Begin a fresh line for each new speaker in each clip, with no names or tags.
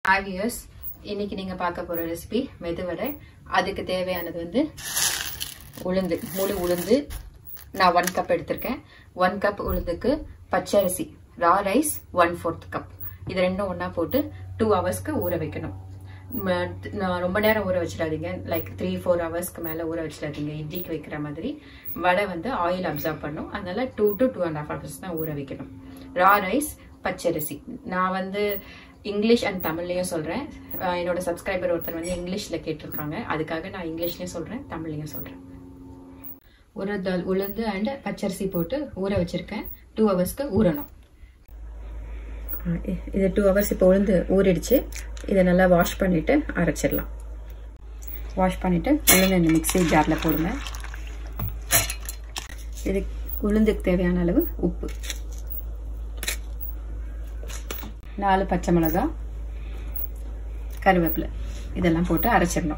five years இன்னைக்கு நீங்க பார்க்க போற ரெசிபி மெதுவடை அதுக்கு தேவையானது வந்து உளுந்து முழு உளுந்து நான் ஒன் கப் எடுத்திருக்கேன் ஒன் கப் உளுந்துக்கு பச்சரிசி raw rice one fourth cup இது ரெண்டும் ஒண்ணா போட்டு டூ ஹவர்ஸ்க்கு ஊற வைக்கணும் ம- நான் ரொம்ப நேரம் ஊற வச்சிடாதீங்க லைக் த்ரீ ஃபோர் ஹவர்ஸ்க்கு மேலே ஊற வச்சிடாதீங்க இட்லிக்கு வைக்கிற மாதிரி வடை வந்து ஆயில் அப்சர்வ் பண்ணும் அதனால two to two and half hours தான் ஊற வைக்கணும் ரா ரைஸ் பச்சரிசி நான் வந்து இங்கிலீஷ் அண்ட் தமிழ்லையும் சொல்றேன் அஹ் என்னோட சப்ஸ்கிரைபர் ஒருத்தர் வந்து இங்கிலீஷ்ல கேட்டிருக்காங்க அதுக்காக நான் இங்கிலீஷ்லயும் சொல்றேன் தமிழ்லையும் சொல்றேன் ஒரு தால் உளுந்து அண்ட் பச்சரிசி போட்டு ஊற வச்சிருக்கேன் டூ ஹவர்ஸ்க்கு ஊறணும் இது டூ ஹவர்ஸ் இப்போ உளுந்து ஊறிடுச்சு இதை நல்லா வாஷ் பண்ணிட்டு அரைச்சிடலாம் வாஷ் பண்ணிட்டு உளுந்து இந்த மிக்ஸி ஜாரில் போடுங்க இது உளுந்துக்கு தேவையான அளவு உப்பு நாலு பச்சை மிளகாய் கருவேப்பிலை இதெல்லாம் போட்டு அரைச்சிடணும்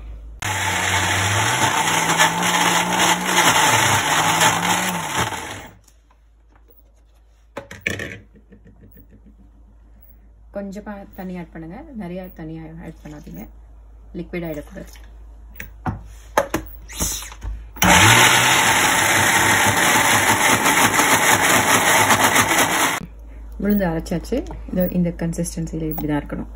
கொஞ்சமாக தண்ணி ஆட் பண்ணுங்க நிறைய தண்ணி ஆட் பண்ணாதீங்க லிக்விட் ஆகிடக்கூடாது விழுந்து அரைச்சாச்சு இது இந்த கன்சிஸ்டன்சியில் இப்படி தான் இருக்கணும்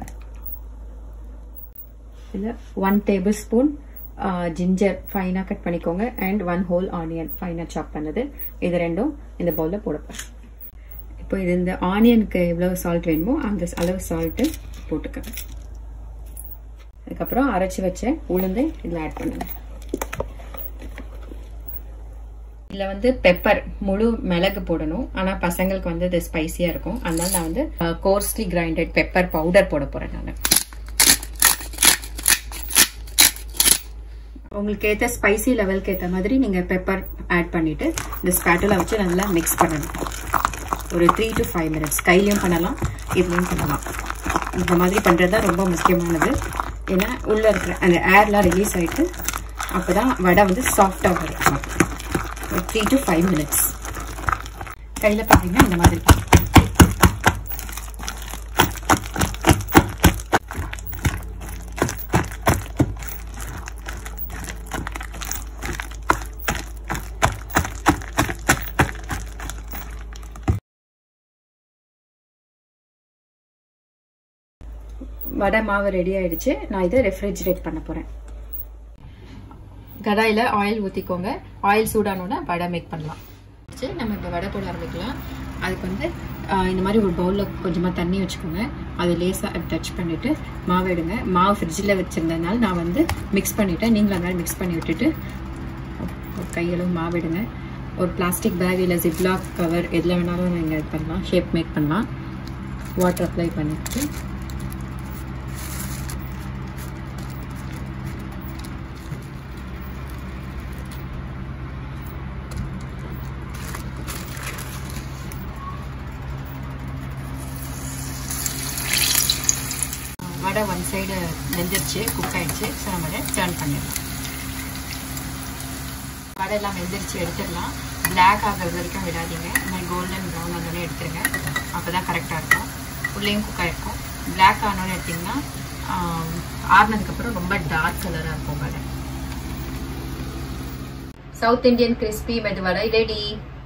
இதில் ஒன் டேபிள் ஸ்பூன் ஜிஞ்சர் ஃபைனாக கட் பண்ணிக்கோங்க அண்ட் ஒன் ஹோல் ஆனியன் ஃபைனாக சாப் பண்ணது இது ரெண்டும் இந்த பவுலில் போடப்போம் இப்போ இது இந்த ஆனியனுக்கு எவ்வளோ சால்ட் வேணுமோ அந்த அளவு சால்ட்டு போட்டுக்க அதுக்கப்புறம் அரைச்சி வச்ச உளுந்து இதில் ஆட் பண்ணுங்க இதில் வந்து பெப்பர் முழு மிளகு போடணும் ஆனால் பசங்களுக்கு வந்து இது ஸ்பைசியாக இருக்கும் அதனால நான் வந்து கோர்ஸ்லி கிரைண்டட் பெப்பர் பவுடர் போட போகிறேன் நான் உங்களுக்கு ஏற்ற ஸ்பைசி லெவலுக்கு ஏற்ற மாதிரி நீங்கள் பெப்பர் ஆட் பண்ணிட்டு இந்த ஸ்பேட்டில் வச்சு நல்லா மிக்ஸ் பண்ணணும் ஒரு த்ரீ டு ஃபைவ் மினிட்ஸ் கையிலையும் பண்ணலாம் இதுலையும் பண்ணலாம் இந்த மாதிரி பண்ணுறது தான் ரொம்ப முக்கியமானது ஏன்னா உள்ளே இருக்கிற அந்த ஏர்லாம் ரிலீஸ் ஆகிட்டு அப்போ தான் வடை வந்து சாஃப்டாக வரும் ஒரு த்ரீ டு ஃபைவ் மினிட்ஸ் கையில் பார்த்தீங்கன்னா இந்த மாதிரி வடை மாவு ரெடி ஆயிடுச்சு நான் இதை ரெஃப்ரிஜரேட் பண்ண போறேன் கடாயில் ஆயில் ஊற்றிக்கோங்க ஆயில் சூடானோட வடை மேக் பண்ணலாம் சரி நம்ம இப்போ வடை போட ஆரம்பிக்கலாம் அதுக்கு வந்து இந்த மாதிரி ஒரு பவுலில் கொஞ்சமாக தண்ணி வச்சுக்கோங்க அது லேசாக டச் பண்ணிவிட்டு மாவு எடுங்க மாவு ஃப்ரிட்ஜில் வச்சுருந்ததுனால நான் வந்து மிக்ஸ் பண்ணிவிட்டேன் நீங்களும் அந்த மாதிரி மிக்ஸ் பண்ணி விட்டுட்டு ஒரு கையளவு மாவு எடுங்க ஒரு பிளாஸ்டிக் பேக் இல்லை ஜிப்லாக் கவர் எதில் வேணாலும் நீங்கள் இது பண்ணலாம் ஷேப் மேக் பண்ணலாம் வாட்டர் அப்ளை பண்ணிவிட்டு வடை ஒன் சைடு வெந்துருச்சு குக் ஆயிடுச்சு ஸோ நம்ம அதை டர்ன் பண்ணிடலாம் வடை எல்லாம் வெந்துருச்சு எடுத்துடலாம் பிளாக் ஆகிறது வரைக்கும் விடாதீங்க இந்த மாதிரி கோல்டன் ப்ரௌன் வந்தோடனே எடுத்துருங்க அப்போ தான் கரெக்டாக இருக்கும் உள்ளேயும் குக் ஆகிருக்கும் பிளாக் ஆனோன்னு எடுத்திங்கன்னா ஆறுனதுக்கப்புறம் ரொம்ப டார்க் கலராக இருக்கும் வடை சவுத் இந்தியன் கிறிஸ்பி மெது வடை ரெடி